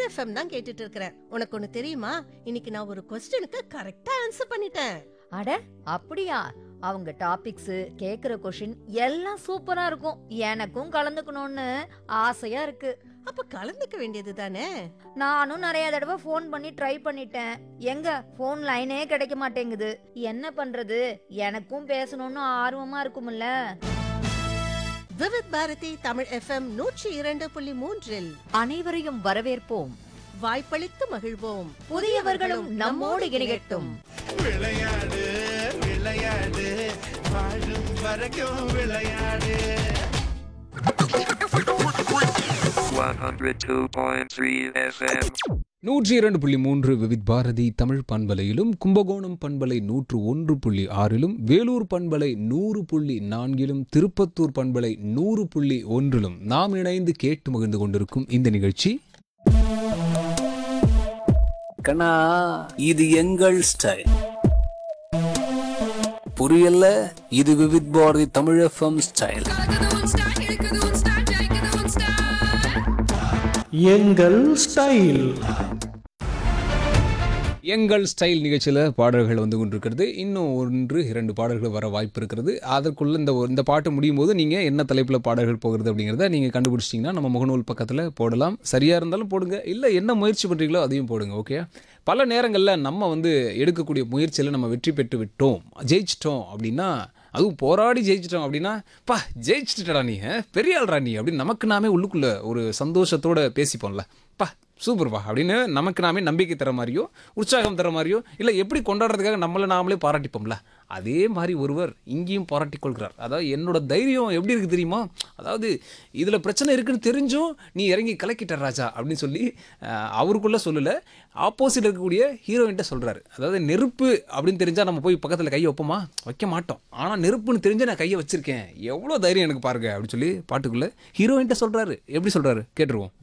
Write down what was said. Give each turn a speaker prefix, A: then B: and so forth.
A: FM தான் கேட்டுட்டு இருக்கிறேன் உனக்கு ஒண்ணு தெரியுமா இன்னைக்கு நான் ஒரு கொஸ்டினுக்கு கரெக்டா ஆன்சர் பண்ணிட்டேன்
B: அட அப்படியா அவங்க டாபிக்ஸ் கேக்குற கொஷின் எல்லாம் சூப்பரா இருக்கும் எனக்கும் கலந்துக்கணும்னு ஆசையா இருக்கு
A: அப்ப கலந்துக்க வேண்டியது தானே
B: நானும் நிறைய தடவை ஃபோன் பண்ணி ட்ரை பண்ணிட்டேன் எங்க ஃபோன் லைனே கிடைக்க மாட்டேங்குது என்ன பண்றது எனக்கும் பேசணும்னு ஆர்வமா இருக்கும்ல
A: விவித் பாரதி தமிழ் எஃப்எம் நூற்றி இரண்டு புள்ளி மூன்றில்
B: அனைவரையும் வரவேற்போம்
A: வாய்ப்பளித்து மகிழ்வோம்
B: புதியவர்களும் நம்மோடு இணையட்டும்
C: விளையாடு விளையாடு வாழும் வரைக்கும் விளையாடு
D: 102.3 FM.
E: நூற்றி இரண்டு புள்ளி மூன்று விவித் பாரதி தமிழ் பண்பலையிலும் கும்பகோணம் பண்பலை நூற்று ஒன்று புள்ளி ஆறிலும் வேலூர் பண்பலை நூறு புள்ளி நான்கிலும் திருப்பத்தூர் பண்பலை நூறு புள்ளி ஒன்றிலும் நாம் இணைந்து கேட்டு மகிழ்ந்து கொண்டிருக்கும் இந்த நிகழ்ச்சி
F: கண்ணா இது எங்கள் ஸ்டைல் புரியல இது விவித் பாரதி தமிழ் எஃப்எம் ஸ்டைல்
G: எங்கள் ஸ்டைல்
E: எங்கள் ஸ்டைல் நிகழ்ச்சியில் பாடல்கள் வந்து கொண்டிருக்கிறது இன்னும் ஒன்று இரண்டு பாடல்கள் வர வாய்ப்பு இருக்கிறது அதற்குள்ள இந்த ஒரு- இந்த பாட்டு முடியும் போது நீங்கள் என்ன தலைப்பில் பாடல்கள் போகிறது அப்படிங்கிறத நீங்கள் கண்டுபிடிச்சிட்டிங்கன்னா நம்ம முகநூல் பக்கத்தில் போடலாம் சரியாக இருந்தாலும் போடுங்க இல்லை என்ன முயற்சி பண்ணுறீங்களோ அதையும் போடுங்க ஓகே பல நேரங்களில் நம்ம வந்து எடுக்கக்கூடிய முயற்சியில் நம்ம வெற்றி பெற்று விட்டோம் ஜெயிச்சிட்டோம் அப்படின்னா அதுவும் போராடி ஜெயிச்சிட்டோம் அப்படின்னா பா ஜெயிச்சிட்டடா நீ ஆ? பெரிய ஆள்ரா நீ அப்படின்னு நமக்கு நாமே உள்ளுக்குள்ள ஒரு சந்தோஷத்தோட பேசிப்போம்ல பா சூப்பர்ப்பா அப்படின்னு நமக்கு நாமே நம்பிக்கை தர மாதிரியோ உற்சாகம் தர மாதிரியோ இல்லை எப்படி கொண்டாடுறதுக்காக நம்மளை நாமளே பாராட்டிப்போம்ல அதே மாதிரி ஒருவர் இங்கேயும் பாராட்டிக் கொள்கிறார் அதாவது என்னோட தைரியம் எப்படி இருக்குது தெரியுமா அதாவது இதில் பிரச்சனை இருக்குன்னு தெரிஞ்சும் நீ இறங்கி கலக்கிட்ட ராஜா அப்படின்னு சொல்லி அஹ், அவருக்குள்ள சொல்லலை ஆப்போசிட் இருக்கக்கூடிய ஹீரோயின்ட்ட சொல்கிறாரு அதாவது நெருப்பு அப்படின்னு தெரிஞ்சால் நம்ம போய் பக்கத்தில் கையை வைப்போமா வைக்க மாட்டோம் ஆனால் நெருப்புன்னு தெரிஞ்சு நான் கையை வச்சிருக்கேன் எவ்வளோ தைரியம் எனக்கு பாருங்க அப்படின்னு சொல்லி பாட்டுக்குள்ளே ஹீரோயின்ட்ட சொல்கிறாரு எப்படி சொல்கிறாரு கேட்டுருவோம்